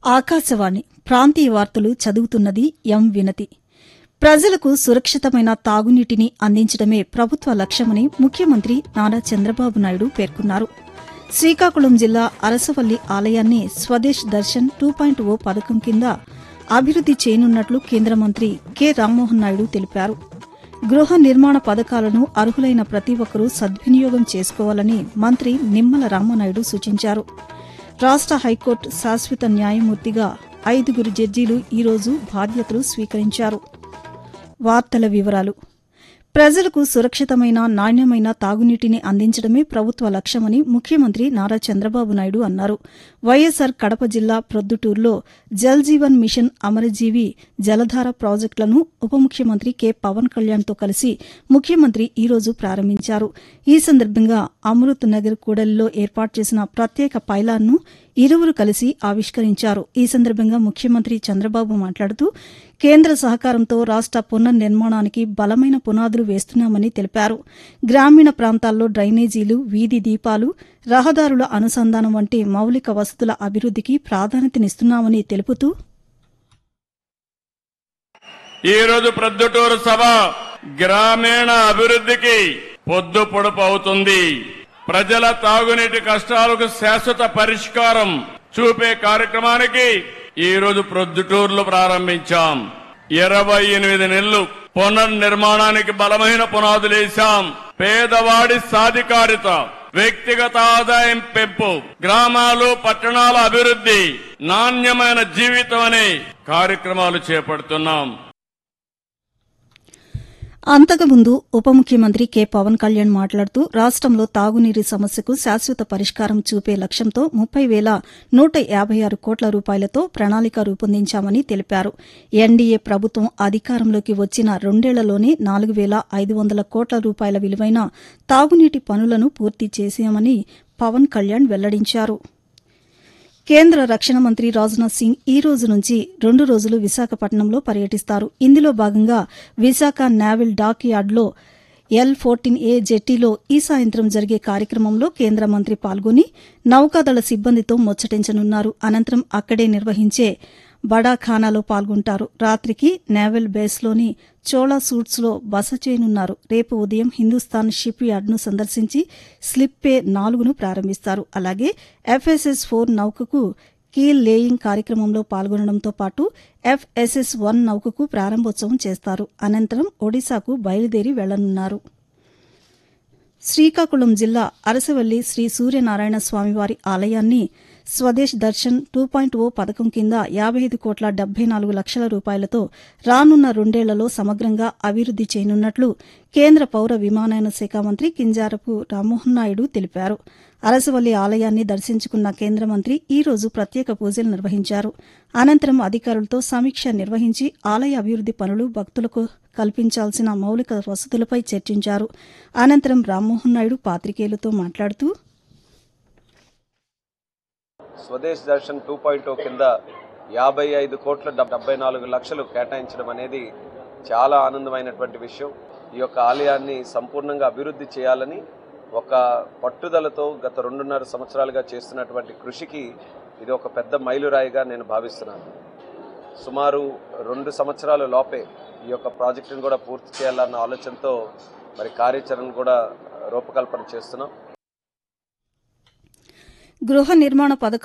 ఆకాశవాణి ప్రాంతీయ వార్తలు చదువుతున్నది ఎం వినతి ప్రజలకు సురక్షితమైన తాగునీటిని అందించడమే ప్రభుత్వ లక్ష్యమని ముఖ్యమంత్రి నారా చంద్రబాబు నాయుడు పేర్కొన్నారు శ్రీకాకుళం జిల్లా అరసవల్లి ఆలయాన్ని Swadesh Darshan two point o పథకం కింద అభివృద్ది చేయనున్నట్లు కేంద్ర మంత్రి కె రామ్మోహన్ నాయుడు తెలిపారు గృహ నిర్మాణ పథకాలను అర్హులైన ప్రతి ఒక్కరూ సద్వినియోగం చేసుకోవాలని మంత్రి నిమ్మల రామనాయుడు సూచించారు రాష్ట హైకోర్టు శాశ్వత న్యాయమూర్తిగా ఐదుగురు జడ్జీలు ఈరోజు బాధ్యతలు స్వీకరించారు వార్తల వివరాలు ప్రజలకు సురక్షితమైన నాణ్యమైన తాగునీటిని అందించడమే ప్రభుత్వ లక్ష్యమని ముఖ్యమంత్రి నారా చంద్రబాబు నాయుడు అన్నారు వైఎస్సార్ కడప జిల్లా ప్రొద్దుటూరులో జల్ జీవన్ మిషన్ అమరజీవి జలధార ప్రాజెక్టులను ఉప ముఖ్యమంత్రి కె పవన్ కళ్యాణ్తో కలిసి ముఖ్యమంత్రి ఈరోజు ప్రారంభించారు ఈ సందర్భంగా అమృత్ నగర్ కూడలిలో ఏర్పాటు చేసిన ప్రత్యేక పైలాన్ను ఇరువురు కలిసి ఆవిష్కరించారు ఈ సందర్భంగా ముఖ్యమంత్రి చంద్రబాబు మాట్లాడుతూ కేంద్ర సహకారంతో రాష్ట పునర్నిర్మాణానికి బలమైన పునాదులు వేస్తున్నామని తెలిపారు గ్రామీణ ప్రాంతాల్లో డ్రైనేజీలు వీధి దీపాలు రహదారుల అనుసంధానం వంటి మౌలిక వసతుల అభివృద్దికి ప్రాధాన్యతనిస్తున్నామని తెలుపుతూ ఈ రోజు ప్రొద్దుటూరు సభ గ్రామీణ అభివృద్ధికి పొద్దు పొడుపు అవుతుంది ప్రజల తాగునీటి కష్టాలకు శాశ్వత పరిష్కారం చూపే కార్యక్రమానికి ఈ రోజు ప్రొద్దుటూరులో ప్రారంభించాం ఇరవై ఎనిమిది నెలలు పునర్నిర్మాణానికి బలమైన పునాదులేశాం పేదవాడి సాధికారిత వ్యక్తిగత ఆదాయం పెంపు గ్రామాలు పట్టణాల అభివృద్ధి నాణ్యమైన జీవితం అనే కార్యక్రమాలు చేపడుతున్నాం అంతకుముందు ఉప ముఖ్యమంత్రి కె పవన్ కళ్యాణ్ మాట్లాడుతూ రాష్టంలో తాగునీటి సమస్యకు శాశ్వత పరిష్కారం చూపే లక్ష్యంతో ముప్పై వేల నూట యాబై ఆరు కోట్ల రూపాయలతో ప్రణాళిక రూపొందించామని తెలిపారు ఎన్డీఏ ప్రభుత్వం అధికారంలోకి వచ్చిన రెండేళ్లలోనే నాలుగు వేల ఐదు వందల కోట్ల రూపాయల విలువైన తాగునీటి పనులను పూర్తి చేశామని పవన్ కళ్యాణ్ వెల్లడించారు కేంద్ర రక్షణ మంత్రి రాజ్నాథ్ సింగ్ ఈ రోజు నుంచి రెండు రోజులు విశాఖపట్నంలో పర్యటిస్తారు ఇందులో భాగంగా విశాఖ నావల్ డాక్ యార్డ్లో ఎల్ ఫోర్టీన్ ఏ జెట్టీలో ఈ సాయంత్రం జరిగే కార్యక్రమంలో కేంద్ర మంత్రి పాల్గొని నౌకాదళ సిబ్బందితో ముచ్చటించనున్నారు అనంతరం అక్కడే నిర్వహించే బడాఖానాలో పాల్గొంటారు రాత్రికి నేవల్ బేస్లోని చోళా సూట్స్లో బస చేయనున్నారు రేపు ఉదయం హిందుస్థాన్ షిప్ యార్డ్ను సందర్శించి స్లిప్ పే నాలుగును ప్రారంభిస్తారు అలాగే ఎఫ్ఎస్ఎస్ ఫోర్ నౌకకు కీల్ లేయింగ్ కార్యక్రమంలో పాల్గొనడంతో పాటు ఎఫ్ఎస్ఎస్ వన్ నౌకకు ప్రారంభోత్సవం చేస్తారు అనంతరం ఒడిశాకు బయలుదేరి వెళ్లనున్నారు శ్రీకాకుళం జిల్లా అరసవల్లి శ్రీ సూర్యనారాయణ స్వామివారి ఆలయాన్ని Swadesh Darshan two point o పథకం కింద యాబై ఐదు కోట్ల డెబ్బై నాలుగు లక్షల రూపాయలతో రానున్న రెండేళ్లలో సమగ్రంగా అభివృద్ది చేయనున్నట్లు కేంద్ర పౌర విమానయాన శాఖ మంత్రి కింజారపు రామ్మోహన్ నాయుడు తెలిపారు అరసవల్లి ఆలయాన్ని దర్శించుకున్న కేంద్ర మంత్రి ఈ రోజు ప్రత్యేక పూజలు నిర్వహించారు అనంతరం అధికారులతో సమీక్ష నిర్వహించి ఆలయ అభివృద్ది పనులు భక్తులకు కల్పించాల్సిన మౌలిక వసతులపై చర్చించారు అనంతరం రామ్మోహన్ నాయుడు పాతికేయులతో మాట్లాడుతూ స్వదేశ్ దర్శన్ టూ పాయింట్ కింద యాభై ఐదు కోట్ల డెబ్- డెబ్బై నాలుగు లక్షలు కేటాయించడం అనేది చాలా ఆనందమైనటువంటి విషయం ఈ యొక్క ఆలయాన్ని సంపూర్ణంగా అభివృద్ధి చేయాలని ఒక పట్టుదలతో గత రెండున్నర సంవత్సరాలుగా చేస్తున్నటువంటి కృషికి ఇది ఒక పెద్ద మైలురాయిగా నేను భావిస్తున్నాను సుమారు రెండు సంవత్సరాల లోపే ఈ యొక్క ప్రాజెక్టును కూడా పూర్తి చేయాలన్న ఆలోచనతో మరి కార్యాచరణ కూడా రూపకల్పన చేస్తున్నాం గృహ నిర్మాణ పథకం